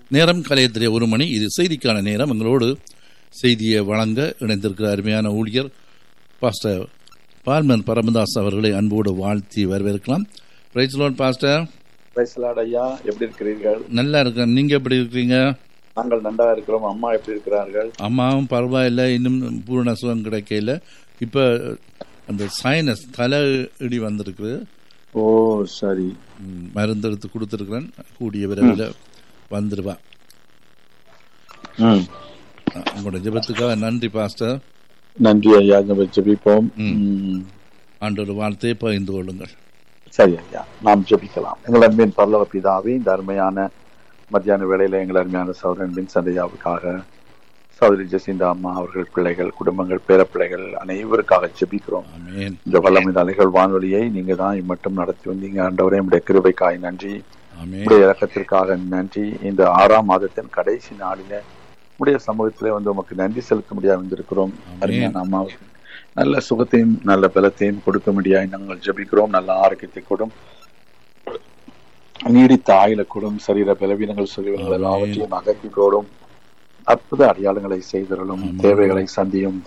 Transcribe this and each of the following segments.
நேரம் கலையத்திலே ஒரு மணி இது செய்திக்கான நேரம் எங்களோடு செய்தியை வழங்க இணைந்திருக்கிற அருமையான ஊழியர் பாஸ்டர் பால்மன் பரமதாஸ் அவர்களை அன்போடு வாழ்த்தி வரவேற்கலாம் ரைட் லோன் பாஸ்டர் பிரைஸ்லாட் ஐயா எப்படி இருக்கிறீர்கள் நல்லா இருக்கேன் நீங்க எப்படி இருக்கிறீங்க நாங்கள் நன்றா இருக்கிறோம் அம்மா எப்படி இருக்கிறார்கள் அம்மாவும் பரவாயில்ல இன்னும் பூரண சுகம் கிடைக்கல இப்ப அந்த சைனஸ் தலை இடி வந்திருக்கு ஓ சரி ம், மருந்து எடுத்து கொடுத்துருக்கிறேன் கூடிய விரைவில் வந்துடுவா ம் அஹ், உங்களோட ஜெபத்துக்காக நன்றி பாஸ்டர் நன்றி ஐயா நம்ம ஜெபிப்போம் ம். ம். ஆண்டோட வாழ்த்தையை பகிர்ந்து கொள்ளுங்கள் சரி ஐயா நாம் ஜெபிக்கலாம் எங்கள் அன்பின் பரலோக பிதாவே இந்த அருமையான மத்தியான வேளையில எங்கள் அருமையான சௌரன் பின் சந்தையாவுக்காக சௌதரி ஜெசிந்தா அம்மா அவர்கள் பிள்ளைகள் குடும்பங்கள் பேரப்பிள்ளைகள் அனைவருக்காக ஜெபிக்கிறோம் ஆமென் இந்த வல்லமை அலைகள் வானொலியை நீங்க தான் மட்டும் நடத்தி வந்தீங்க ஆண்டவரே உடைய கிருபைக்காய் நன்றி ஆமென் உடைய இறக்கத்திற்காக நன்றி இந்த ஆறாம் மாதத்தின் கடைசி நாளில உடைய சமூகத்திலே வந்து உமக்கு நன்றி செலுத்த முடியாது வந்திருக்கிறோம் ஆமென். அருமையான அம்மாவுக்கு நல்ல சுகத்தையும் நல்ல பலத்தையும் கொடுக்க முடியாது நாங்கள் ஜெபிக்கிறோம் நல்ல ஆரோக்கியத்தை கொடும் நீடித்த ஆயுள கொடும் சரீர பலவீனங்கள் சொல்லிவங்கள் ஆமென். எல்லாவற்றையும் அகற்றி கொடும் அற்புத அடையாளங்களை செய்தரலும் ஆமென். தேவைகளை சந்தியும்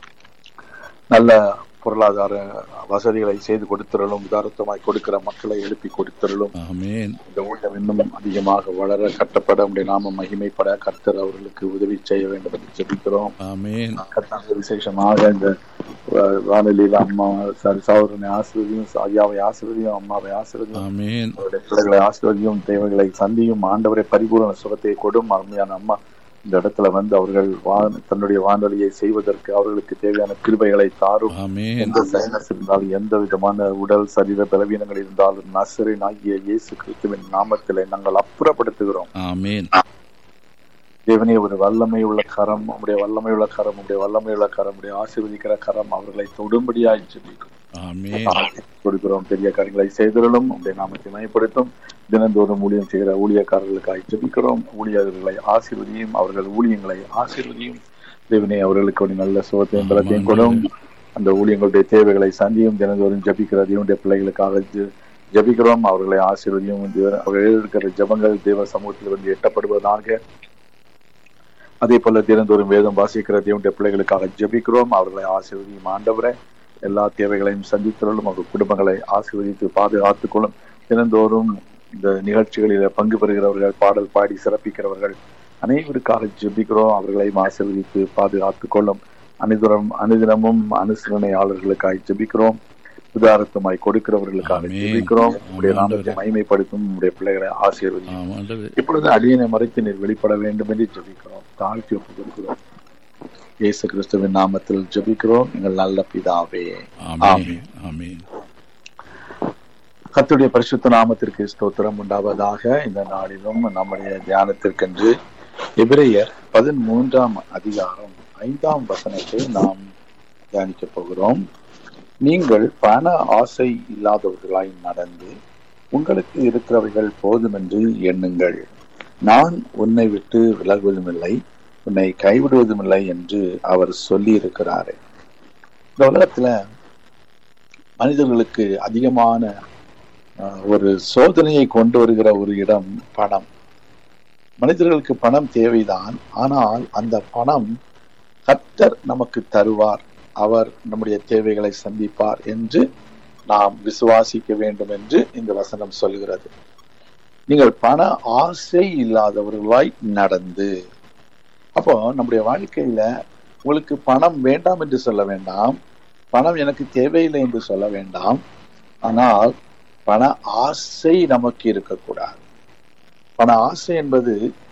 நல்ல பொருளாதார வசதிகளை செய்து கொடுத்திரலும் உதாரத்தமாய் கொடுக்கிற மக்களை எழுப்பி கொடுத்திரலும் ஆமென் இந்த ஊழியம் இன்னும் அதிகமாக வளர கட்டப்பட உடைய நாம மகிமைப்பட கர்த்தர் அவர்களுக்கு உதவி செய்ய வேண்டும் என்று ஜெபிக்கிறோம் ஆமென் கர்த்தர் விசேஷமாக இந்த வா- வானொலியில அம்மா சாரி சகோதரனை ஆசிர்வதியும் ஐயாவை ஆசிர்வதியும் அம்மாவை ஆசிர்வதியும் ஆமென் அவருடைய பிள்ளைகளை ஆசிர்வதியும் தேவைகளை சந்தியும் ஆண்டவரை பரிபூரண சுகத்தை கொடும் அருமையான அம்மா இந்த இடத்துல வந்து அவர்கள் வா- தன்னுடைய வானொலியை செய்வதற்கு அவர்களுக்கு தேவையான கிருபைகளை தாரும் ஆமென் எந்த சைனஸ் இருந்தாலும் எந்த விதமான உடல் சரீர பலவீனங்கள் இருந்தாலும் நசரின் ஆகிய இயேசு கிறிஸ்துவின் நாமத்திலே நாங்கள் அப்புறப்படுத்துகிறோம் ஆமென் தேவனே ஒரு வல்லமை உள்ள கரம் உடைய வல்லமை உள்ள கரம் உடைய வல்லமை உள்ள கரம் உடைய ஆசீர்வதிக்கிற கரம் அவர்களை தொடும்படியாய் ஜெபிக்கும் ஆமென் கொடுக்கிறோம் பெரிய காரியங்களை செய்திடலும் உடைய நாமத்தை மயப்படுத்தும் தினந்தோறும் ஊழியம் செய்கிற ஊழியக்காரர்களுக்காய் ஜெபிக்கிறோம் ஊழியர்களை ஆசீர்வதியும் அவர்கள் ஊழியங்களை ஆசீர்வதியும் தேவனே அவர்களுக்கு ஒரு நல்ல சுகத்தையும் பலத்தையும் கொடும் அந்த ஊழியங்களுடைய தேவைகளை சந்தியும் தினந்தோறும் ஜபிக்கிற தேவனுடைய பிள்ளைகளுக்காக ஜெ- ஜெபிக்கிறோம் அவர்களை ஆசீர்வதியும் தேவ- அவர்கள் இருக்கிற ஜெபங்கள் தேவ சமூகத்தில் வந்து எட்டப்படுவதாக அதே போல தினந்தோறும் வேதம் வாசிக்கிற தேவனுடைய பிள்ளைகளுக்காக ஜெபிக்கிறோம் அவர்களை ஆசீர்வதியும் ஆண்டவரே எல்லா தேவைகளையும் சந்தித்தலும் அவர் குடும்பங்களை ஆசீர்வதித்து பாதுகாத்துக் கொள்ளும் தினந்தோறும் இந்த நிகழ்ச்சிகளில் பங்கு பெறுகிறவர்கள் பாடல் பாடி சிறப்பிக்கிறவர்கள் அனைவருக்காக ஜெபிக்கிறோம் அவர்களையும் ஆசீர்வதித்து பாதுகாத்துக் கொள்ளும் அனுதினம் அனுதினமும் அனுசரணையாளர்களுக்காக ஜெபிக்கிறோம் உதாரத்தமாய் கொடுக்கிறவர்களுக்காக ஆமென். ஜெபிக்கிறோம் உடைய ஆமென் நாமத்தை மகிமைப்படுத்தும் உடைய பிள்ளைகளை ஆசீர்வதியும் ஆமாம் ஆண்டவரே. இப்பொழுது அடியனை மறைத்து நீர் வெளிப்பட வேண்டும் என்று ஜெபிக்கிறோம் தாழ்த்தி ஒப்புக்கொடுக்கிறோம் இயேசு கிறிஸ்துவின் நாமத்தில் ஜெபிக்கிறோம் எங்கள் நல்ல பிதாவே ஆமென் ஆமென் கர்த்தருடைய பரிசுத்த நாமத்திற்கு ஸ்தோத்திரம் உண்டாவதாக இந்த நாளிலும் நம்முடைய தியானத்திற்கென்று எபிரேயர் பதிமூன்றாம் அதிகாரம் ஐந்தாம் வசனத்தை நாம் தியானிக்க போகிறோம் நீங்கள் பண ஆசை இல்லாதவர்களாய் நடந்து உங்களுக்கு இருக்கிறவைகள் போதுமென்று எண்ணுங்கள் நான் உன்னை விட்டு விலகுவதுமில்லை உன்னை கைவிடுவதுமில்லை என்று அவர் சொல்லி இருக்கிறாரு இந்த உலகத்துல மனிதர்களுக்கு அதிகமான அஹ், ஒரு சோதனையை கொண்டு வருகிற ஒரு இடம் பணம் மனிதர்களுக்கு பணம் தேவைதான் ஆனால் அந்த பணம் கர்த்தர் நமக்கு தருவார் அவர் நம்முடைய தேவைகளை சந்திப்பார் என்று நாம் விசுவாசிக்க வேண்டும் என்று இந்த வசனம் சொல்கிறது நீங்கள் பண ஆசை இல்லாதவர்களாய் நடந்து அப்போ நம்முடைய வாழ்க்கையில உங்களுக்கு பணம் வேண்டாம் என்று சொல்ல வேண்டாம் பணம் எனக்கு தேவையில்லை என்று சொல்ல வேண்டாம் ஆனால் பண ஆசை நமக்கு இருக்கக்கூடாது பண ஆசை என்பது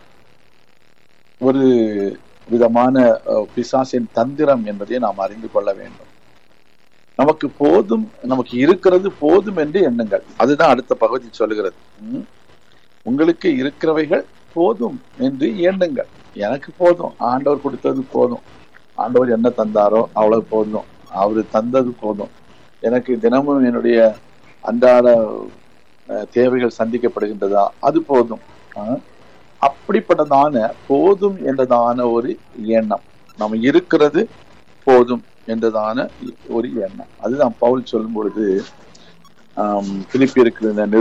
ஒரு விதமான அஹ், பிசாசின் தந்திரம் என்பதை நாம் அறிந்து கொள்ள வேண்டும் நமக்கு போதும் நமக்கு இருக்கிறது போதும் என்று எண்ணுங்கள் அதுதான் அடுத்த பகுதி சொல்லுகிறது ம்? உங்களுக்கு இருக்கிறவைகள் போதும் என்று எண்ணுங்கள் எனக்கு போதும் ஆண்டவர் கொடுத்தது போதும் ஆண்டவர் என்ன தந்தாரோ அவ்வளவு போதும் அவரு தந்தது போதும் எனக்கு தினமும் என்னுடைய அன்றாட அஹ், தேவைகள் சந்திக்கப்படுகின்றதா அது போதும் ஆஹ், அப்படிப்பட்டதான போதும் என்றதான ஒரு எண்ணம் நம்ம இருக்கிறது போதும் என்றதான ஒரு எண்ணம் அதுதான் பவுல் சொல்லும் பொழுது பிலிப்பியருக்கு இந்த